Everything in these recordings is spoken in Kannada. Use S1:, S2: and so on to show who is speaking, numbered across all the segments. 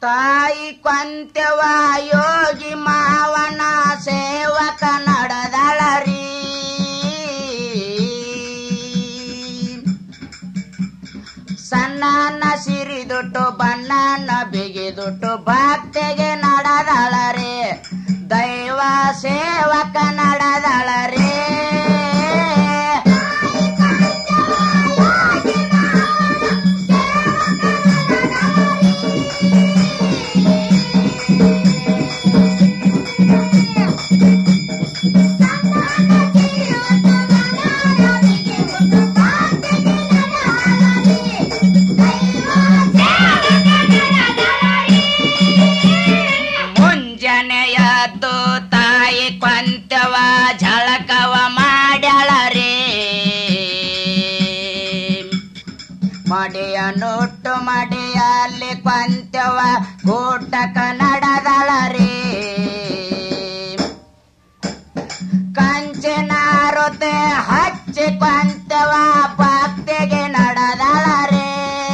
S1: ತಾಯಿ ಕೊಂತೆವ ಯೋಗಿ ಮಾವನ ಸೇವಕ ನಡೆದಳರಿ ಸಣ್ಣನ ಸಿರಿದುಟ್ಟು ಬಣ್ಣನ ಬಿಗಿದುಟ್ಟು ಭಕ್ತಿಗೆ ನಡೆದಳರಿ ದೈವ ಸೇವಕ ನಡೆದಳರಿ ಮುಂಜಾನೆಯದ್ದು ತಾಯಿ ಕೊಂತವ ಝಳಕವ ಮಾಡ್ಯಾಳರಿ ಮಡಿಯ ನೋಟ್ಟು ಮಡಿಯಲ್ಲಿ ಕೊಂತವ ಊಟಕ ನಡೆದಳರಿ ಕಂಚಿನಾರುತೆ ಹಚ್ಚಿ ಕೊಂತವ ಭಕ್ತಿಗೆ ನಡೆದಳರಿ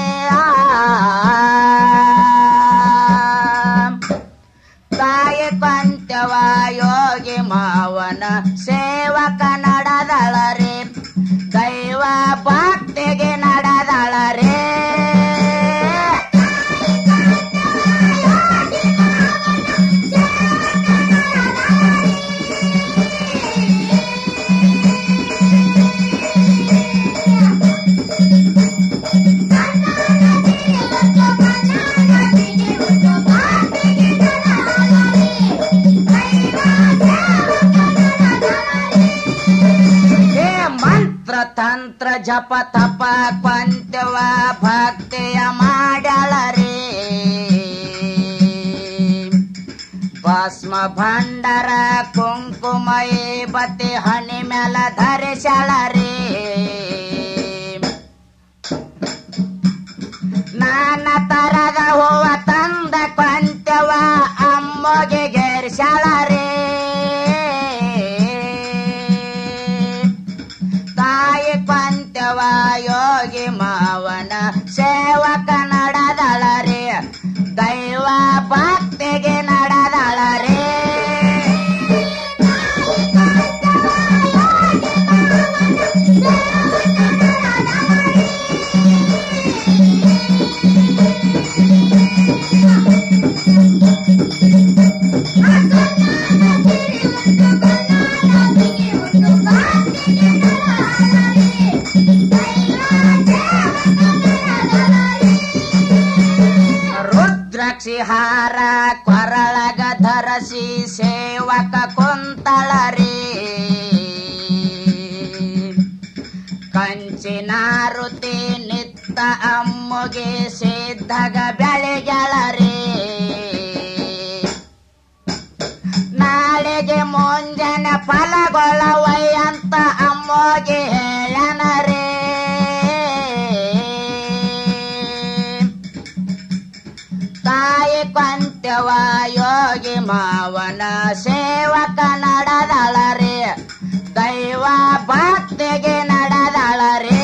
S1: ತಾಯಿ ಕೊಂತವ ಯೋಗಿ ಮಾವನ ಸೇವಕ ನಡೆದಳರಿ ದೈವ ಭಕ್ತಿಗೆ ನಡೆದಳರಿ ಹೇ ಮಂತ್ರ ತಂತ್ರ ಜಪ ತಪ ಪಂಚವ ಭಕ್ತಿಯ ಮಾಡಳರಿ ಭಸ್ಮ ಭಂಡರ ಕುಂಕುಮಯೇ ಬತ್ತಿ ಹಣಿ ಮೇಲ ಧರಿಸಳರಿ ನಾನಾ ತರದ ಹೂವ ತಂದ ಕೊಂತವ ಅಮ್ಮಗೆ ಗೆರ್ಸಳರಿ ತಾಯಿ ಕೊಂತವ ಯೋಗಿ ಮಾವನ ಸೇವಕ ನಡೆದಳರಿ ದೈವ ಭಕ್ತಿಗೆ ನಡೆದಳರಿ ರುದ್ರಾಕ್ಷಿ ಹಾರ ಕೊರಳಗ ಧರಸಿ ಸೇವಕ ಕುಂತಳರಿ ಕಂಚಿನಾರುತಿ ನಿತ್ತ ಅಮ್ಮಗೆ ಸಿದ್ಧಗ ಬೆಳೆಗಳರಿ ನಾಳೆಗೆ ಮುಂಜಾನೆ ಫಲಗೊಳ್ಳವೈ ಅಂತ ಅಮ್ಮಗೆ ಹೇಳನರೇ ತಾಯಿ ಕೊಂತವ ಯೋಗಿ ಮಾವನ ಸೇವಕ ನಡೆದಳರಿ ದೈವ ಭಕ್ತಿಗೆ ನಡೆದಳರಿ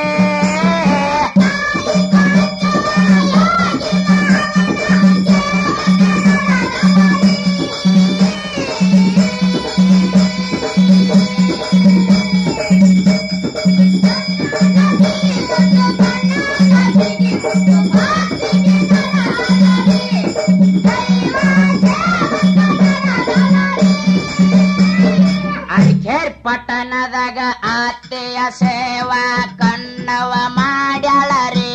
S1: ಅಡ್ಕೇರ್ ಪಟ್ಟಣದಾಗ ಆತ್ತೆಯ ಸೇವಾ ಕಣ್ಣವ ಮಾಡ್ಯಾಳರಿ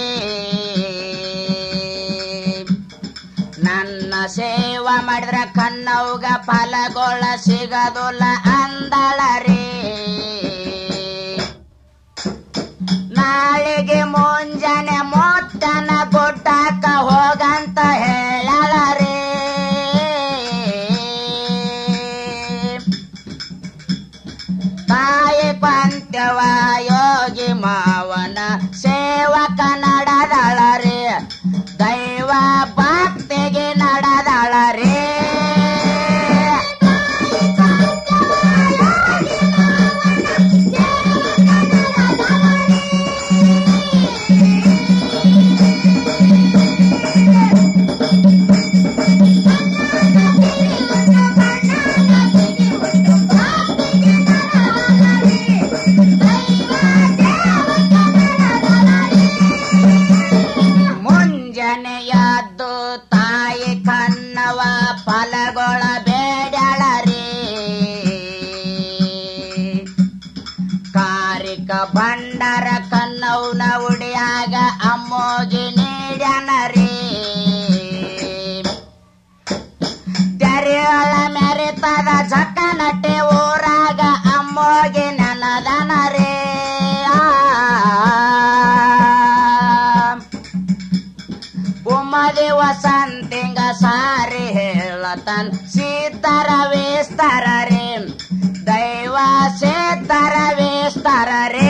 S1: ನನ್ನ ಸೇವಾ ಮಾಡಿದ್ರ ಕಣ್ಣವ್ಗ ಫಲಗೊಳ ಸಿಗದುಲ್ಲ ಅಂದಳರಿ ನಾಳೆಗೆ ಮುಂಜಾನೆ ಮೊತ್ತನ ಗುಡ್ಡಕ್ಕ ಹೋಗಂತ ಹೇಳಳರಿ ತಾಯಿ ಪಂತ್ಯವ ಯೋಗಿ ಮಾವನ ಸೇವಕ ನಡೆದಳರಿ ದೈವ ಭಕ್ತಿಗೆ ನಡೆದಳರಿ ಕದ್ದು ತಾಯಿ ಕನ್ನವ ಫಲಗೊಳ ಬೇಡಳರಿ ಕಾರಿಕ ಭಂಡಾರ ಕನ್ನೌನ ಉಡಿಯಾಗ ಅಮ್ಮೋಗಿ ನೀಡ್ಯಾನರಿ ದರಿಯೊಳ ಮೆರಿತದ ಜಕ ನಟೆ ಊರಾಗ ಅಮ್ಮೋಗಿ ನನದನರೇ ಉಮ್ಮದಿ ವಸಂತಿಂಗ ಸಾರಿ ಹೇಳತನ್ ಸೀತರ ವೇಸ್ತರ ರೇ ದೈವ ಸೇತರ ವೇಸ್ತರ ರೇ